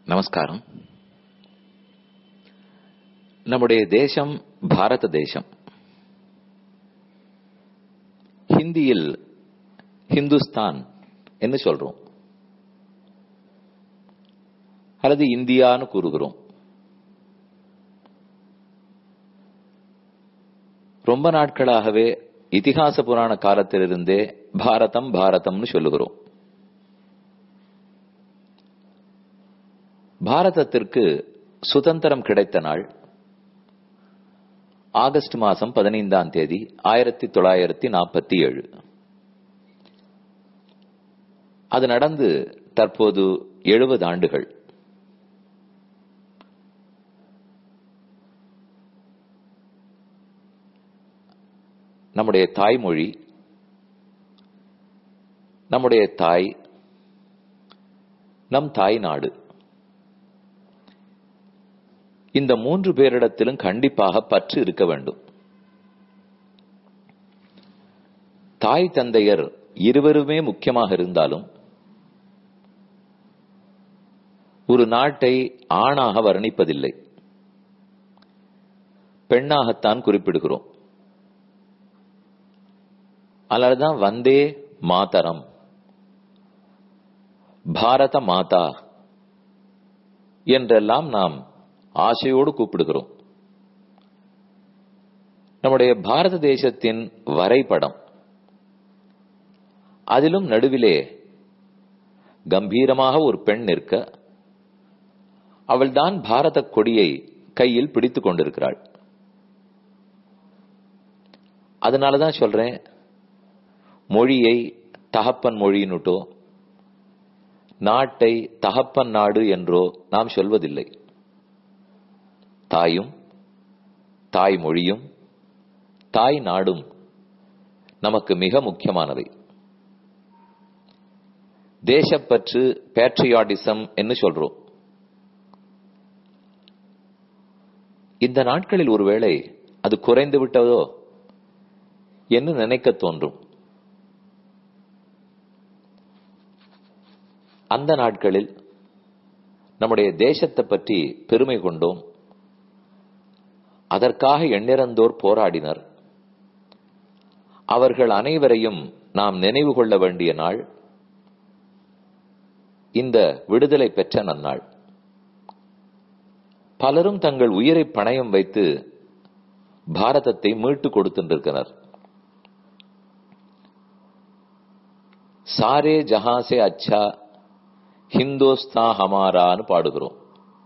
நமஸ்காரம் நம்முடைய தேசம் பாரத தேசம் ஹிந்தியில் ஹிந்துஸ்தான் என்று சொல்றோம் அல்லது இந்தியான்னு கூறுகிறோம் ரொம்ப நாட்களாகவே இதிகாச புராண காலத்திலிருந்தே பாரதம் பாரதம்னு சொல்லுகிறோம் பாரதத்திற்கு சுதந்திரம் கிடைத்த நாள் ஆகஸ்ட் மாதம் பதினைந்தாம் தேதி ஆயிரத்தி தொள்ளாயிரத்தி நாற்பத்தி ஏழு அது நடந்து தற்போது எழுபது ஆண்டுகள் நம்முடைய தாய்மொழி நம்முடைய தாய் நம் தாய் நாடு இந்த மூன்று பேரிடத்திலும் கண்டிப்பாக பற்று இருக்க வேண்டும் தாய் தந்தையர் இருவருமே முக்கியமாக இருந்தாலும் ஒரு நாட்டை ஆணாக வர்ணிப்பதில்லை பெண்ணாகத்தான் குறிப்பிடுகிறோம் அதனாலதான் வந்தே மாதரம் பாரத மாதா என்றெல்லாம் நாம் ஆசையோடு கூப்பிடுகிறோம் நம்முடைய பாரத தேசத்தின் வரைபடம் அதிலும் நடுவிலே கம்பீரமாக ஒரு பெண் நிற்க அவள்தான் பாரத கொடியை கையில் பிடித்துக் கொண்டிருக்கிறாள் அதனாலதான் சொல்றேன் மொழியை தகப்பன் மொழியினுட்டோ நாட்டை தகப்பன் நாடு என்றோ நாம் சொல்வதில்லை தாயும் தாய் மொழியும் தாய் நாடும் நமக்கு மிக முக்கியமானவை தேசப்பற்று பேட்ரியாட்டிசம் என்று சொல்றோம் இந்த நாட்களில் ஒருவேளை அது குறைந்து விட்டதோ என்று நினைக்க தோன்றும் அந்த நாட்களில் நம்முடைய தேசத்தை பற்றி பெருமை கொண்டோம் அதற்காக எண்ணிறந்தோர் போராடினர் அவர்கள் அனைவரையும் நாம் நினைவு கொள்ள வேண்டிய நாள் இந்த விடுதலை பெற்ற நன்னாள் பலரும் தங்கள் உயிரை பணயம் வைத்து பாரதத்தை மீட்டு கொடுத்திருக்கிறார் சாரே ஜஹாசே அச்சா ஹிந்தோஸ்தா ஹமாரான்னு பாடுகிறோம்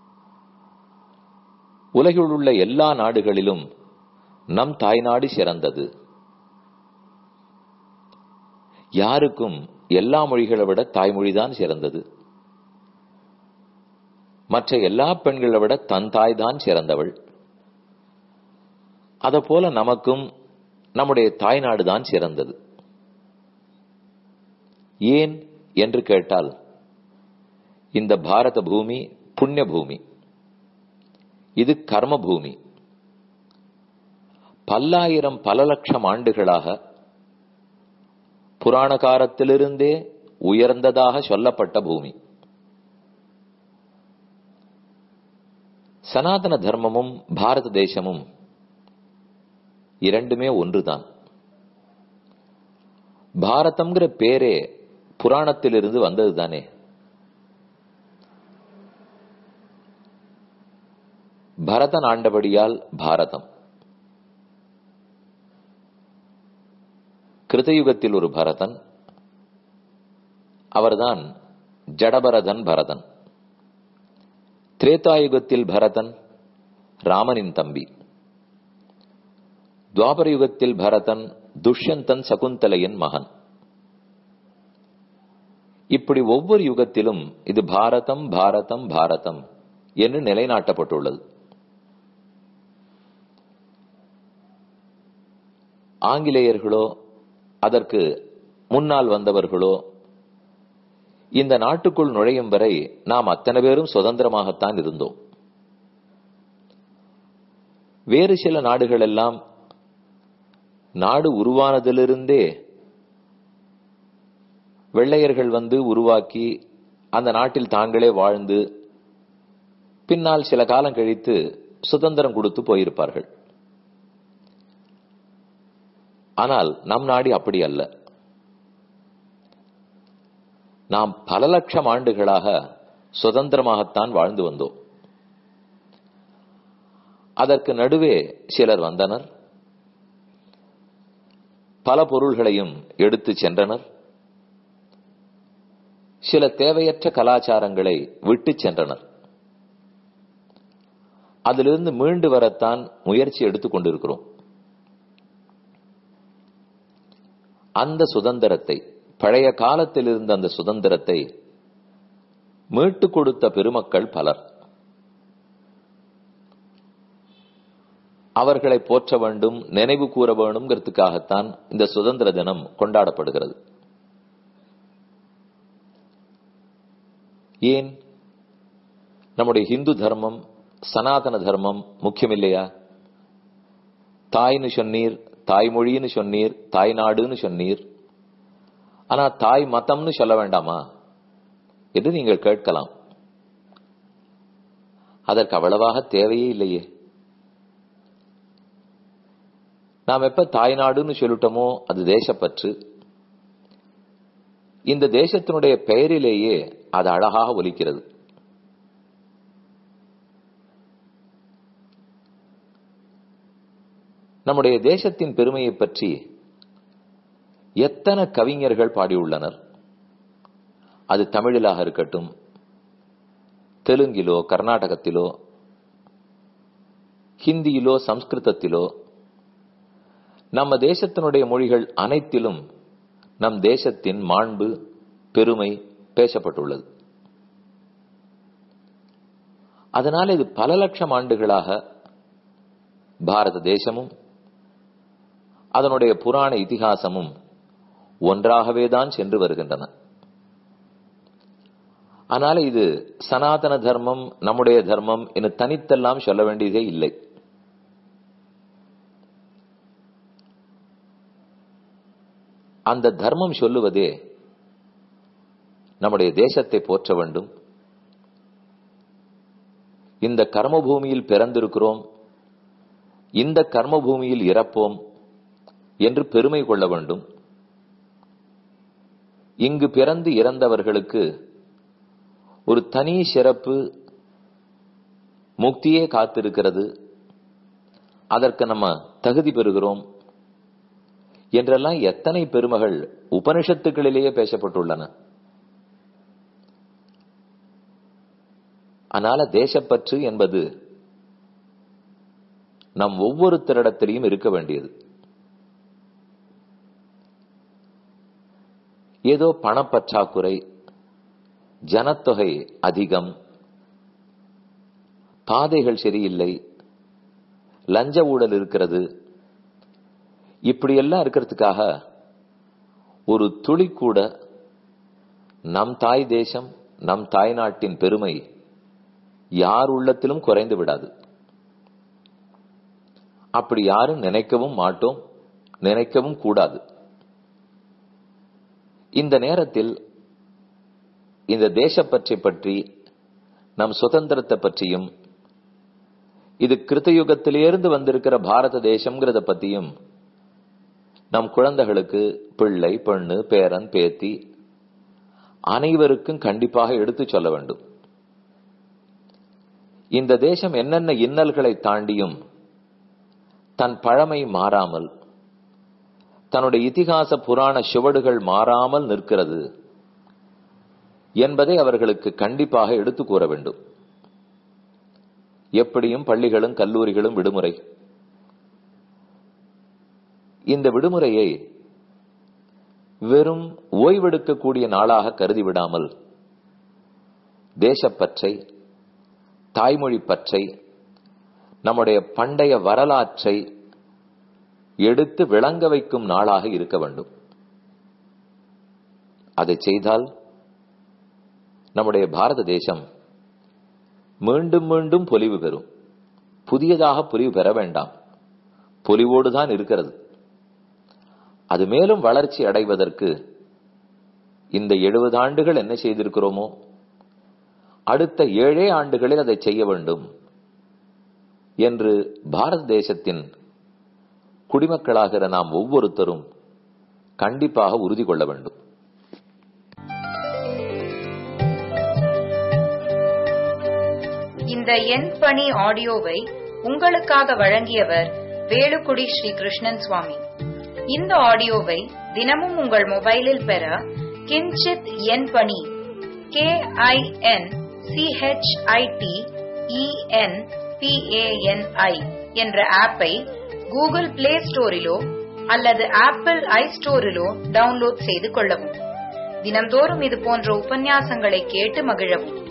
உலகில் உள்ள எல்லா நாடுகளிலும் நம் தாய்நாடு சிறந்தது யாருக்கும் எல்லா மொழிகளை விட தாய்மொழிதான் சிறந்தது மற்ற எல்லா பெண்களை விட தன் தாய் தான் சிறந்தவள் அத போல நமக்கும் நம்முடைய தாய்நாடு தான் சிறந்தது ஏன் என்று கேட்டால் இந்த பாரத பூமி புண்ணிய பூமி இது கர்ம பூமி பல்லாயிரம் பல லட்சம் ஆண்டுகளாக புராண காலத்திலிருந்தே உயர்ந்ததாக சொல்லப்பட்ட பூமி சனாதன தர்மமும் பாரத தேசமும் இரண்டுமே ஒன்றுதான் பாரதம்ங்கிற பேரே புராணத்திலிருந்து வந்தது தானே பரதன் ஆண்டபடியால் பாரதம் கிருதயுகத்தில் ஒரு பரதன் அவர்தான் ஜடபரதன் பரதன் திரேதாயுகத்தில் பரதன் ராமனின் தம்பி துவாபர யுகத்தில் பரதன் துஷ்யந்தன் சகுந்தலையின் மகன் இப்படி ஒவ்வொரு யுகத்திலும் இது பாரதம் பாரதம் பாரதம் என்று நிலைநாட்டப்பட்டுள்ளது ஆங்கிலேயர்களோ அதற்கு முன்னால் வந்தவர்களோ இந்த நாட்டுக்குள் நுழையும் வரை நாம் அத்தனை பேரும் சுதந்திரமாகத்தான் இருந்தோம் வேறு சில நாடுகள் எல்லாம் நாடு உருவானதிலிருந்தே வெள்ளையர்கள் வந்து உருவாக்கி அந்த நாட்டில் தாங்களே வாழ்ந்து பின்னால் சில காலம் கழித்து சுதந்திரம் கொடுத்து போயிருப்பார்கள் ஆனால் நம் நாடு அப்படி அல்ல நாம் பல லட்சம் ஆண்டுகளாக சுதந்திரமாகத்தான் வாழ்ந்து வந்தோம் அதற்கு நடுவே சிலர் வந்தனர் பல பொருள்களையும் எடுத்து சென்றனர் சில தேவையற்ற கலாச்சாரங்களை விட்டு சென்றனர் அதிலிருந்து மீண்டு வரத்தான் முயற்சி எடுத்துக் கொண்டிருக்கிறோம் அந்த சுதந்திரத்தை பழைய காலத்தில் இருந்த அந்த சுதந்திரத்தை மீட்டு கொடுத்த பெருமக்கள் பலர் அவர்களை போற்ற வேண்டும் நினைவு கூற வேண்டும்ங்கிறதுக்காகத்தான் இந்த சுதந்திர தினம் கொண்டாடப்படுகிறது ஏன் நம்முடைய இந்து தர்மம் சனாதன தர்மம் முக்கியம் இல்லையா தாய்னு சொன்னீர் தாய்மொழின்னு சொன்னீர் தாய்நாடுன்னு சொன்னீர் ஆனா தாய் மதம்னு சொல்ல வேண்டாமா என்று நீங்கள் கேட்கலாம் அதற்கு அவ்வளவாக தேவையே இல்லையே நாம் எப்ப தாய்நாடுன்னு சொல்லிட்டோமோ அது தேசப்பற்று இந்த தேசத்தினுடைய பெயரிலேயே அது அழகாக ஒலிக்கிறது நம்முடைய தேசத்தின் பெருமையை பற்றி எத்தனை கவிஞர்கள் பாடியுள்ளனர் அது தமிழிலாக இருக்கட்டும் தெலுங்கிலோ கர்நாடகத்திலோ ஹிந்தியிலோ சம்ஸ்கிருதத்திலோ நம்ம தேசத்தினுடைய மொழிகள் அனைத்திலும் நம் தேசத்தின் மாண்பு பெருமை பேசப்பட்டுள்ளது அதனால் இது பல லட்சம் ஆண்டுகளாக பாரத தேசமும் அதனுடைய புராண இதிகாசமும் ஒன்றாகவே தான் சென்று வருகின்றன ஆனால் இது சனாதன தர்மம் நம்முடைய தர்மம் என தனித்தெல்லாம் சொல்ல வேண்டியதே இல்லை அந்த தர்மம் சொல்லுவதே நம்முடைய தேசத்தை போற்ற வேண்டும் இந்த கர்மபூமியில் பிறந்திருக்கிறோம் இந்த கர்மபூமியில் இறப்போம் என்று பெருமை கொள்ள வேண்டும் இங்கு பிறந்து இறந்தவர்களுக்கு ஒரு தனி சிறப்பு முக்தியே காத்திருக்கிறது அதற்கு நம்ம தகுதி பெறுகிறோம் என்றெல்லாம் எத்தனை பெருமைகள் உபனிஷத்துக்களிலேயே பேசப்பட்டுள்ளன அதனால தேசப்பற்று என்பது நம் ஒவ்வொருத்தரிடத்திலையும் இருக்க வேண்டியது ஏதோ பணப்பற்றாக்குறை ஜனத்தொகை அதிகம் பாதைகள் சரியில்லை லஞ்ச ஊழல் இருக்கிறது இப்படியெல்லாம் இருக்கிறதுக்காக ஒரு துளி கூட நம் தாய் தேசம் நம் தாய்நாட்டின் பெருமை யார் உள்ளத்திலும் குறைந்து விடாது அப்படி யாரும் நினைக்கவும் மாட்டோம் நினைக்கவும் கூடாது இந்த நேரத்தில் இந்த தேசப்பற்றை பற்றி நம் சுதந்திரத்தை பற்றியும் இது கிருத்தயுகத்திலிருந்து வந்திருக்கிற பாரத தேசம்ங்கிறத பத்தியும் நம் குழந்தைகளுக்கு பிள்ளை பெண்ணு பேரன் பேத்தி அனைவருக்கும் கண்டிப்பாக எடுத்து சொல்ல வேண்டும் இந்த தேசம் என்னென்ன இன்னல்களை தாண்டியும் தன் பழமை மாறாமல் தன்னுடைய இதிகாச புராண சுவடுகள் மாறாமல் நிற்கிறது என்பதை அவர்களுக்கு கண்டிப்பாக எடுத்து கூற வேண்டும் எப்படியும் பள்ளிகளும் கல்லூரிகளும் விடுமுறை இந்த விடுமுறையை வெறும் ஓய்வெடுக்கக்கூடிய நாளாக கருதி விடாமல் தேசப்பற்றை தாய்மொழி பற்றை நம்முடைய பண்டைய வரலாற்றை எடுத்து விளங்க வைக்கும் நாளாக இருக்க வேண்டும் அதை செய்தால் நம்முடைய பாரத தேசம் மீண்டும் மீண்டும் பொலிவு பெறும் புதியதாக பொலிவு பெற வேண்டாம் பொலிவோடு தான் இருக்கிறது அது மேலும் வளர்ச்சி அடைவதற்கு இந்த எழுபது ஆண்டுகள் என்ன செய்திருக்கிறோமோ அடுத்த ஏழே ஆண்டுகளில் அதை செய்ய வேண்டும் என்று பாரத தேசத்தின் குடிமக்களாகிற நாம் ஒவ்வொருத்தரும் கண்டிப்பாக உறுதி கொள்ள வேண்டும் இந்த எண் பணி ஆடியோவை உங்களுக்காக வழங்கியவர் வேலுக்குடி ஸ்ரீ கிருஷ்ணன் சுவாமி இந்த ஆடியோவை தினமும் உங்கள் மொபைலில் பெற கிஞ்சித் எண் பணி கே ஐ என் சிஹெச்ஐடி இஎன் பிஏஎன்ஐ என்ற ஆப்பை கூகுள் பிளே ஸ்டோரிலோ அல்லது ஆப்பிள் ஐ ஸ்டோரிலோ டவுன்லோட் செய்து கொள்ளவும் தினம்தோறும் இது போன்ற உபன்யாசங்களை கேட்டு மகிழவும்